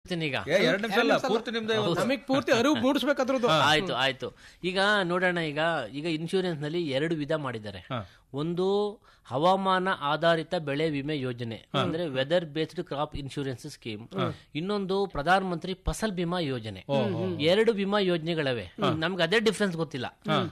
ಮುಗಿಸ್ತೀನಿ ಈಗ ಏ, ಎರಡ್ ನಿಮಿಷ ಅಲ್ಲ ಪೂರ್ತಿ ನಿಮ್ದೇ ಇವತ್ತು. ನಮಗ್ ಪೂರ್ತಿ ಅರಿವು ಮೂಡಿಸ್ಬೇಕಾದ್ರದ್ದು ಆಯ್ತು ಆಯ್ತು ಈಗ ನೋಡೋಣ ಈಗ ಈಗ ಇನ್ಶೂರೆನ್ಸ್ ನಲ್ಲಿ ಎರಡು ವಿಧ ಮಾಡಿದ್ದಾರೆ ಒಂದು ಹವಾಮಾನ ಆಧಾರಿತ ಬೆಳೆ ವಿಮೆ ಯೋಜನೆ ಅಂದ್ರೆ weather based crop insurance scheme ಇನ್ನೊಂದು ಪ್ರಧಾನ ಮಂತ್ರಿ ಫಸಲ್ ಬಿಮಾ ಯೋಜನೆ ಎರಡು ವಿಮಾ ಯೋಜನೆಗಳವೆ ನಮ್ಗೆ ಅದೇ ಡಿಫ್ರೆನ್ಸ್ ಗೊತ್ತಿಲ್ಲ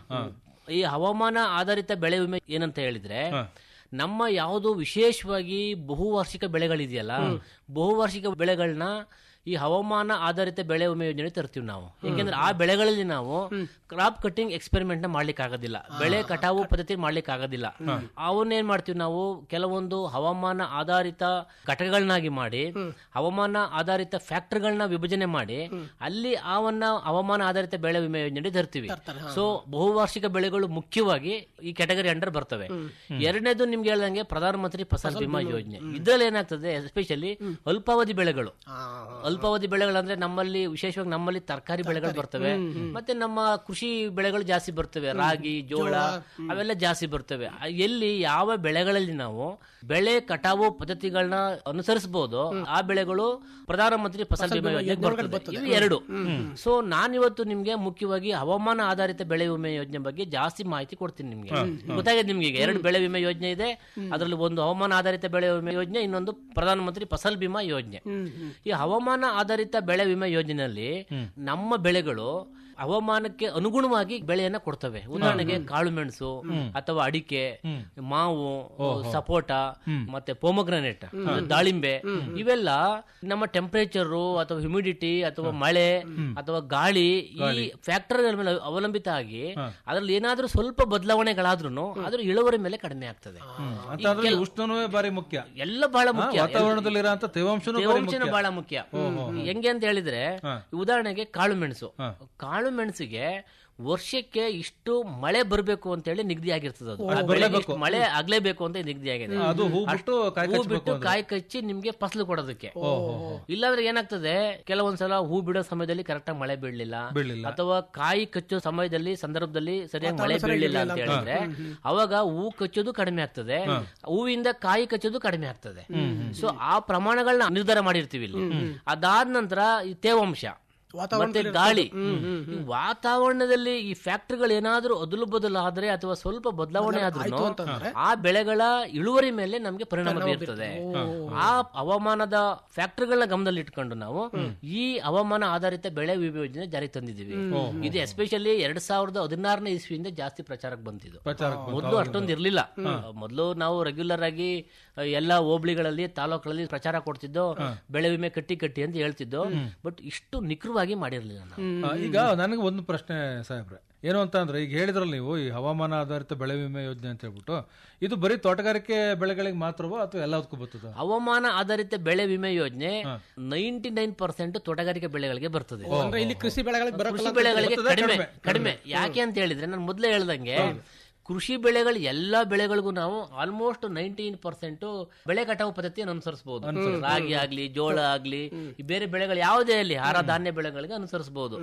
ಈ ಹವಾಮಾನ ಆಧಾರಿತ ಬೆಳೆ ವಿಮೆ ಏನಂತ ಹೇಳಿದ್ರೆ ನಮ್ಮ ಯಾವುದು ವಿಶೇಷವಾಗಿ ಬಹುವಾರ್ಷಿಕ ಬೆಳೆಗಳಿದೆಯಲ್ಲ ಬಹುವಾರ್ಷಿಕ ಬೆಳೆಗಳನ್ನ ಈ ಹವಾಮಾನ ಆಧಾರಿತ ಬೆಳೆ ವಿಮೆ ಯೋಜನೆ ತರ್ತೀವಿ ನಾವು ಯಾಕೆಂದ್ರೆ ಆ ಬೆಳೆಗಳಲ್ಲಿ ನಾವು ಕ್ರಾಪ್ ಕಟಿಂಗ್ ಎಕ್ಸ್ಪೆರಿಮೆಂಟ್ ನ ಮಾಡ್ಲಿಕ್ಕೆ ಆಗೋದಿಲ್ಲ ಬೆಳೆ ಕಟಾವು ಪದ್ಧತಿ ಮಾಡ್ಲಿಕ್ಕೆ ಆಗೋದಿಲ್ಲ ಅವನ್ನೇನ್ ಮಾಡ್ತೀವಿ ನಾವು ಕೆಲವೊಂದು ಹವಾಮಾನ ಆಧಾರಿತ ಘಟಕಗಳನ್ನಾಗಿ ಮಾಡಿ ಹವಾಮಾನ ಆಧಾರಿತ ಫ್ಯಾಕ್ಟರಿಗಳನ್ನ ವಿಭಜನೆ ಮಾಡಿ ಅಲ್ಲಿ ಅವನ್ನ ಹವಾಮಾನ ಆಧಾರಿತ ಬೆಳೆ ವಿಮೆ ಯೋಜನೆ ತರ್ತೀವಿ ಸೊ ಬಹುವಾರ್ಷಿಕ ಬೆಳೆಗಳು ಮುಖ್ಯವಾಗಿ ಈ ಕ್ಯಾಟಗರಿ ಅಂಡರ್ ಬರ್ತವೆ ಎರಡನೇದು ನಿಮ್ಗೆ ಹೇಳ್ದಂಗೆ ಪ್ರಧಾನಮಂತ್ರಿ ಫಸಲ್ ಬಿಮಾ ಯೋಜನೆ ಇದ್ರಲ್ಲಿ ಏನಾಗ್ತದೆ ಎಸ್ಪೆಷಲಿ ಅಲ್ಪಾವಧಿ ಬೆಳೆಗಳು ಅಲ್ಪಾವಧಿ ಬೆಳೆಗಳಂದ್ರೆ ನಮ್ಮಲ್ಲಿ ವಿಶೇಷವಾಗಿ ನಮ್ಮಲ್ಲಿ ತರಕಾರಿ ಬೆಳೆಗಳು ಬರ್ತವೆ ಮತ್ತೆ ನಮ್ಮ ಕೃಷಿ ಬೆಳೆಗಳು ಜಾಸ್ತಿ ಬರ್ತವೆ ರಾಗಿ ಜೋಳ ಅವೆಲ್ಲ ಜಾಸ್ತಿ ಬರ್ತವೆ ಆ- ಎಲ್ಲಿ ಯಾವ ಬೆಳೆಗಳಲ್ಲಿ ನಾವು ಬೆಳೆ ಕಟಾವು ಪದ್ಧತಿಗಳನ್ನ ಅನುಸರಿಸಬಹುದು ಆ ಬೆಳೆಗಳು ಪ್ರಧಾನಮಂತ್ರಿ ಫಸಲ್ ಬಿಮಾ ಯೋಜನೆಗೆ ಬರ್ತದೆ ಇವು ಎರಡು ಸೊ ನಾನಿವತ್ತು ನಿಮ್ಗೆ ಮುಖ್ಯವಾಗಿ ಹವಾಮಾನ ಆಧಾರಿತ ಬೆಳೆ ವಿಮೆ ಯೋಜನೆ ಬಗ್ಗೆ ಜಾಸ್ತಿ ಮಾಹಿತಿ ಕೊಡ್ತೀನಿ ನಿಮ್ಗೆ ಗೊತ್ತಾಗಿದೆ ನಿಮ್ಗೆ ಈಗ ಎರಡು ಬೆಳೆ ವಿಮೆ ಯೋಜನೆ ಇದೆ ಅದರಲ್ಲಿ ಒಂದು ಹವಾಮಾನ ಆಧಾರಿತ ಬೆಳೆ ವಿಮೆ ಯೋಜನೆ ಇನ್ನೊಂದು ಪ್ರಧಾನಮಂತ್ರಿ ಫಸಲ್ ಬಿಮಾ ಯೋಜನೆ ಈ ಹವಾಮಾನ ಆಧಾರಿತ ಬೆಳೆ ವಿಮೆ ಯೋಜನೆಯಲ್ಲಿ ನಮ್ಮ ಬೆಳೆಗಳು ಹವಾಮಾನಕ್ಕೆ ಅನುಗುಣವಾಗಿ ಬೆಳೆಯನ್ನ ಕೊಡ್ತವೆ ಉದಾಹರಣೆಗೆ ಕಾಳು ಮೆಣಸು ಅಥವಾ ಅಡಿಕೆ ಮಾವು ಸಪೋಟ ಮತ್ತೆ ಪೋಮಗ್ರನೇಟ್ ದಾಳಿಂಬೆ ಇವೆಲ್ಲ ನಮ್ಮ ಟೆಂಪರೇಚರ್ ಅಥವಾ ಹ್ಯುಮಿಡಿಟಿ ಅಥವಾ ಮಳೆ ಅಥವಾ ಗಾಳಿ ಈ ಫ್ಯಾಕ್ಟರ್ ಮೇಲೆ ಅವಲಂಬಿತ ಆಗಿ ಅದ್ರಲ್ಲಿ ಏನಾದ್ರೂ ಸ್ವಲ್ಪ ಬದಲಾವಣೆಗಳಾದ್ರೂ ಅದ್ರ ಇಳುವರಿ ಮೇಲೆ ಕಡಿಮೆ ಆಗ್ತದೆ ಅಂತ ಅಂದ್ರೆ ಈ ಉಷ್ಣನೂ ಬಾರಿ ಮುಖ್ಯ ಎಲ್ಲ ಬಹಳ ಮುಖ್ಯ ವಾತಾವರಣದಲ್ಲಿರೋಂತ ತೇವಾಂಶನೂ ಬಾರಿ ತೇವಾಂಶನ ಮುಖ್ಯ ಬಹಳ ಮುಖ್ಯ ಹೆಂಗೆ ಅಂತ ಹೇಳಿದ್ರೆ ಉದಾಹರಣೆಗೆ ಕಾಳು ಮೆಣಸು ಕಾಳು ಮೆಣಸಿಗೆ ವರ್ಷಕ್ಕೆ ಇಷ್ಟು ಮಳೆ ಬರಬೇಕು ಅಂತ ಹೇಳಿ ನಿಗದಿ ಆಗಿರ್ತದೆ ಅದು ಆ ಬೆಳೆಗೆ ಇಷ್ಟು ಮಳೆ ಆಗ್ಲೇಬೇಕು ಅಂತ ನಿಗದಿ ಆಗಿದೆ ಅದು ಹೂ ಬಿಟ್ಟು ಕಾಯಿ ಹೂ ಕಚ್ಚಬೇಕು ಬಿಟ್ಟು ಕಾಯಿ ಕಚ್ಚಿ ನಿಮ್ಗೆ ಫಸಲು ಕೊಡೋದಕ್ಕೆ ಇಲ್ಲಾಂದ್ರೆ ಏನಾಗ್ತದೆ ಕೆಲವೊಂದ್ಸಲ ಹೂ ಬಿಡೋ ಸಮಯದಲ್ಲಿ ಕರೆಕ್ಟ್ ಆಗಿ ಮಳೆ ಬೀಳಲಿಲ್ಲ ಬೀಳ್ಲಿಲ್ಲ. ಅಥವಾ ಕಾಯಿ ಕಚ್ಚೋ ಸಮಯದಲ್ಲಿ ಸಂದರ್ಭದಲ್ಲಿ ಸರಿಯಾಗಿ ಮಳೆ ಬೀಳಲಿಲ್ಲ ಅಂತ ಹೇಳಿದ್ರೆ ಅವಾಗ ಹೂ ಕಚ್ಚೋದು ಕಡಿಮೆ ಆಗ್ತದೆ ಹೂವಿಂದ ಕಾಯಿ ಕಚ್ಚೋದು ಕಡಿಮೆ ಆಗ್ತದೆ ಸೊ ಆ ಪ್ರಮಾಣಗಳನ್ನ ನಿರ್ಧಾರ ಮಾಡಿರ್ತೀವಿ ಇಲ್ಲಿ ಅದಾದ ನಂತರ ಈ ತೇವಾಂಶ ಮತ್ತೆ ಗಾಳಿ ಈ ವಾತಾವರಣದಲ್ಲಿ ಈ ಫ್ಯಾಕ್ಟರಿಗಳು ಏನಾದ್ರೂ ಅದಲು ಬದಲಾದ್ರೆ ಅಥವಾ ಸ್ವಲ್ಪ ಬದಲಾವಣೆ ಆದ್ರೂ ಆ ಬೆಳೆಗಳ ಇಳುವರಿ ಮೇಲೆ ನಮ್ಗೆ ಪರಿಣಾಮ ಬೀರ್ತದೆ ಆ ಹವಾಮಾನದ ಫ್ಯಾಕ್ಟರಿಗಳನ್ನ ಗಮನದಲ್ಲಿ ಇಟ್ಕೊಂಡು ನಾವು ಈ ಹವಾಮಾನ ಆಧಾರಿತ ಬೆಳೆ ವಿಮೆ ಯೋಜನೆ ಜಾರಿಗೆ ತಂದಿದ್ದೀವಿ ಇದು ಎಸ್ಪೆಷಲಿ ಎರಡ್ ಸಾವಿರದ ಹದಿನಾರನೇ ಇಸ್ವಿಯಿಂದ ಜಾಸ್ತಿ ಪ್ರಚಾರಕ್ಕೆ ಬಂತಿದ್ದು ಪ್ರಚಾರಕ್ಕೆ ಮೊದಲು ಅಷ್ಟೊಂದು ಇರ್ಲಿಲ್ಲ ಮೊದಲು ನಾವು ರೆಗ್ಯುಲರ್ ಆಗಿ ಅ, ಎಲ್ಲಾ ಹೋಬಳಿಗಳಲ್ಲಿ ತಾಲೂಕುಗಳಲ್ಲಿ ಪ್ರಚಾರ ಕೊಡ್ತಿದ್ದೋ ಬೆಳೆ ವಿಮೆ ಕಟ್ಟಿ ಕಟ್ಟಿ ಅಂತ ಹೇಳ್ತಿದ್ದೋ ಬಟ್ ಇಷ್ಟು ನಿಖರವಾಗಿ ಮಾಡಿರ್ಲಿಲ್ಲ ನಾವು ಆ, ಈಗ ನನಗೆ ಒಂದು ಪ್ರಶ್ನೆ ಸಾಹೇಬ್ರೆ ಏನು ಅಂತ ಅಂದ್ರೆ ಈಗ ಹೇಳಿದ್ರಲ್ಲ ನೀವು ಈ ಹವಾಮಾನ ಆಧಾರಿತ ಬೆಳೆ ವಿಮೆ ಯೋಜನೆ ಅಂತ ಹೇಳ್ಬಿಟ್ಟು ಇದು ಬರೀ ತೋಟಗಾರಿಕೆ ಬೆಳೆಗಳಿಗೆ ಮಾತ್ರವೋ ಅಥವಾ ಎಲ್ಲದಕ್ಕೂ ಬರ್ತದ ಹವಾಮಾನ ಆಧಾರಿತ ಬೆಳೆ ವಿಮೆ ಯೋಜನೆ ನೈಂಟಿ ನೈನ್ ಪರ್ಸೆಂಟ್ ತೋಟಗಾರಿಕೆ ಬೆಳೆಗಳಿಗೆ ಬರ್ತದೆ ಅಂದ್ರೆ ಇಲ್ಲಿ ಕೃಷಿ ಬೆಳೆಗಳಿಗೆ ಬರಲ್ಲ ಕೃಷಿ ಬೆಳೆಗಳಿಗೆ ಕಡಿಮೆ ಕಡಿಮೆ ಯಾಕೆ ಅಂತ ಹೇಳಿದ್ರೆ ನಾನು ಮೊದಲೇ ಹೇಳ್ದಂಗೆ ಕೃಷಿ ಬೆಳೆಗಳು ಎಲ್ಲಾ ಬೆಳೆಗಳಿಗೂ ನಾವು ಆಲ್ಮೋಸ್ಟ್ ನೈನ್ಟೀನ್ ಪರ್ಸೆಂಟ್ ಬೆಳೆ ಕಟಾವು ಪದ್ಧತಿಯನ್ನು ಅನುಸರಿಸಬಹುದು ರಾಗಿ ಆಗ್ಲಿ ಜೋಳ ಆಗ್ಲಿ ಈ ಬೇರೆ ಬೆಳೆಗಳು ಯಾವುದೇ ಅಲ್ಲಿ ಆಹಾರ ಧಾನ್ಯ ಬೆಳೆಗಳಿಗೆ ಅನುಸರಿಸಬಹುದು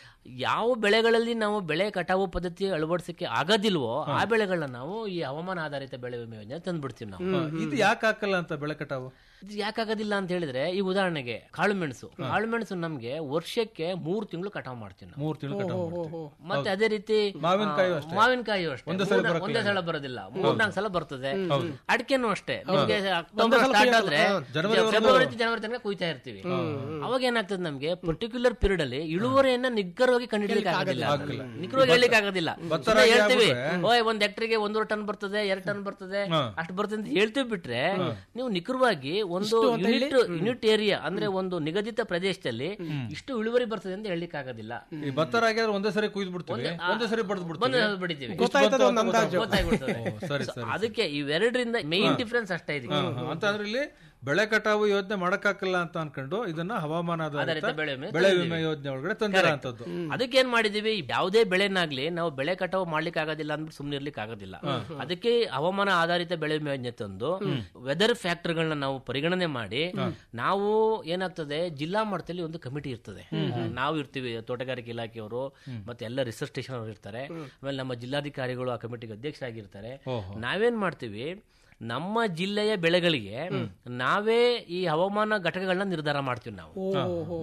ಯಾವ ಬೆಳೆಗಳಲ್ಲಿ ನಾವು ಬೆಳೆ ಕಟಾವು ಪದ್ಧತಿ ಅಳವಡಿಸಕ್ಕೆ ಆಗೋದಿಲ್ವೋ ಆ ಬೆಳೆಗಳನ್ನ ನಾವು ಈ ಹವಾಮಾನ ಆಧಾರಿತ ಬೆಳೆ ವಿಮೆ ಯೋಜನೆ ತಂದ್ಬಿಡ್ತೀವಿ ನಾವು ಇದು ಯಾಕೆ ಹಾಕಲ್ಲ ಅಂತ ಬೆಳೆ ಕಟಾವು ಇದು ಯಾಕಾಗೋದಿಲ್ಲ ಅಂತ ಹೇಳಿದ್ರೆ ಈ ಉದಾಹರಣೆಗೆ ಕಾಳು ಮೆಣಸು ಕಾಳು ಮೆಣಸು ನಮ್ಗೆ ವರ್ಷಕ್ಕೆ ಮೂರು ತಿಂಗಳು ಕಟಾವು ಮಾಡ್ತೀವಿ ನಾವು ಮೂರ್ ತಿಂಗಳು ಕಟಾವು ಮಾಡ್ತೀವಿ. ಮತ್ತೆ ಅದೇ ರೀತಿ ಮಾವಿನಕಾಯಿ ಆ, ಅಷ್ಟೇ. ಮಾವಿನಕಾಯಿ ಅಷ್ಟೇ ಒಂದೇ ಸಲ ಮೂರ್ನಾಲ್ಕು- ಬರಕ್ಕೆ ಒಂದೇ ಸಲ ಬರೋದಿಲ್ಲ ಮೂರ್ನಾಲ್ಕು ಸಲ ಬರ್ತದೆ ಅಡಿಕೆನೂ ಅಷ್ಟೇ ನಿಮ್ಗೆ ಅಕ್ಟೋಬರ್ ಸ್ಟಾರ್ಟ್ ಆದ್ರೆ ಫೆಬ್ರವರಿ ಜನವರಿ ತನಕ ಕುಯ್ತಾ ಇರ್ತೀವಿ ಅವಾಗ ಏನಾಗ್ತದೆ ನಮ್ಗೆ ಪರ್ಟಿಕ್ಯುಲರ್ ಪೀರಿಯಡ್ ಅಲ್ಲಿ ಇಳುವರಿಯನ್ನ ನಿಗ್ಗರವಾಗಿ ಕಂಡುಹಿಡಿಯಲಿಕ್ಕೆ ಆಗೋದಿಲ್ಲ ನಿಗ್ರವಾಗಿ ಹೇಳಲಿಕ್ಕೆ ಆಗೋದಿಲ್ಲ ಸುಮ್ನೆ ಹೇಳ್ತೀವಿ ಓಯ್ ಒಂದ್ ಹೆಕ್ಟರ್ಗೆ ಒಂದೂವರೆ ಟನ್ ಬರ್ತದೆ ಎರಡ್ ಟನ್ ಬರ್ತದೆ ಅಷ್ಟು ಬರ್ತದೆ ಅಂತ ಹೇಳ್ತೀವಿ ಬಿಟ್ರೆ ನೀವು ನಿಖರವಾಗಿ ಒಂದು ಯೂನಿಟ್ ಯೂನಿಟ್ ಏರಿಯಾ ಅಂದ್ರೆ ಒಂದು ನಿಗದಿತ ಪ್ರದೇಶದಲ್ಲಿ ಇಷ್ಟು ಇಳುವರಿ ಬರ್ತದೆ ಅಂತ ಹೇಳಲಿಕ್ಕೆ ಆಗೋದಿಲ್ಲ ಈ ಭತ್ತ ರಾಗಿ ಆದ್ರೆ ಒಂದೇ ಸರಿ ಕುಯ್ದು ಬಿಡ್ತೀವಿ ಒಂದೇ ಸರಿ ಬಡ್ದು ಬಂದು ಬಿಡ್ತೀವಿ ಬಿಡಿತೀವಿ ಗೊತ್ತಾಯ್ತದ ಒಂದು ಅಂದಾಜು ಗೊತ್ತಾಗ್ಬಿಡ್ತದೆ ಸರಿ So, ಅದಕ್ಕೆ ಇವೆರಡರಿಂದ ಮೇನ್ ಡಿಫ್ರೆನ್ಸ್ ಅಷ್ಟೇ ಇದಕ್ಕೆ ಅಂತ ಅಂದ್ರೆ ಇಲ್ಲಿ ಬೆಳೆ ಕಟಾವು ಯೋಜನೆ ಮಾಡಕ್ಕಾಗಲ್ಲ ಅಂತ ಅನ್ಕೊಂಡು ಇದನ್ನ ಹವಾಮಾನ ಆಧಾರಿತ ಆಧಾರಿತ ಬೆಳೆ ವಿಮೆ ಬೆಳೆ ವಿಮೆ ಯೋಜನೆ ಒಳಗಡೆ ತಂದಿರೋ ಅಂತದ್ದು ಅದಕ್ಕೆ ಏನ್ ಮಾಡಿದೀವಿ ಯಾವುದೇ ಬೆಳೆನಾಗ್ಲಿ ನಾವು ಬೆಳೆ ಕಟಾವು ಮಾಡ್ಲಿಕ್ಕೆ ಆಗೋದಿಲ್ಲ ಅಂದ್ಬಿಟ್ಟು ಸುಮ್ನೆ ಇರ್ಲಿಕ್ಕೆ ಆಗೋದಿಲ್ಲ ಅದಕ್ಕೆ ಹವಾಮಾನ ಆಧಾರಿತ ಬೆಳೆ ವಿಮೆ ಯೋಜನೆ ತಂದು ವೆದರ್ ಫ್ಯಾಕ್ಟರ್ಗಳನ್ನ ನಾವು ಪರಿಗಣನೆ ಮಾಡಿ ನಾವು ಏನಾಗ್ತದೆ ಜಿಲ್ಲಾ ಮಟ್ಟದಲ್ಲಿ ಒಂದು ಕಮಿಟಿ ಇರ್ತದೆ ನಾವು ಇರ್ತೀವಿ ತೋಟಗಾರಿಕೆ ಇಲಾಖೆಯವರು ಮತ್ತೆ ಎಲ್ಲ ರಿಸರ್ಚ್ ಸ್ಟೇಷನ್ ಅವರು ಇರ್ತಾರೆ ಆಮೇಲೆ ನಮ್ಮ ಜಿಲ್ಲಾಧಿಕಾರಿಗಳು ಆ ಕಮಿಟಿಗೆ ಅಧ್ಯಕ್ಷರಾಗಿರ್ತಾರೆ ನಾವೇನ್ ಮಾಡ್ತೀವಿ ನಮ್ಮ ಜಿಲ್ಲೆಯ ಬೆಳೆಗಳಿಗೆ ನಾವೇ ಈ ಹವಾಮಾನ ಘಟಕಗಳನ್ನ ನಿರ್ಧಾರ ಮಾಡ್ತೀವಿ ನಾವು